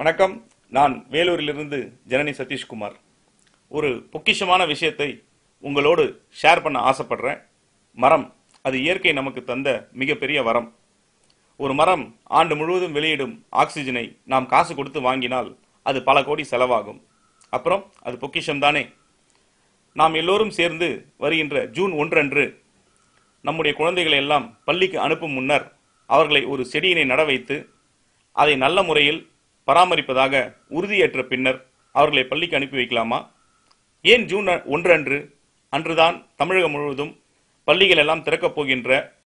வணக்கம் நான் வேலூரிலிருந்து ஜனனி சதீஷ்குமார் ஒரு பொக்கிஷமான விஷயத்தை உங்களோடு ஷேர் பண்ண ஆசைப்படுறேன் மரம் அது இயற்கை நமக்கு தந்த மிகப்பெரிய வரம் ஒரு மரம் ஆண்டு முழுவதும் வெளியிடும் ஆக்சிஜனை நாம் காசு கொடுத்து வாங்கினால் அது பல கோடி செலவாகும் அப்புறம் அது பொக்கிஷம் தானே நாம் எல்லோரும் சேர்ந்து வருகின்ற ஜூன் ஒன்றன்று நம்முடைய குழந்தைகளை எல்லாம் பள்ளிக்கு அனுப்பும் முன்னர் அவர்களை ஒரு செடியினை நட வைத்து அதை நல்ல முறையில் பராமரிப்பதாக உறுதியேற்ற பின்னர் அவர்களை பள்ளிக்கு அனுப்பி வைக்கலாமா ஏன் ஜூன் ஒன்று அன்று அன்றுதான் தமிழகம் முழுவதும் பள்ளிகள் எல்லாம் திறக்கப் போகின்ற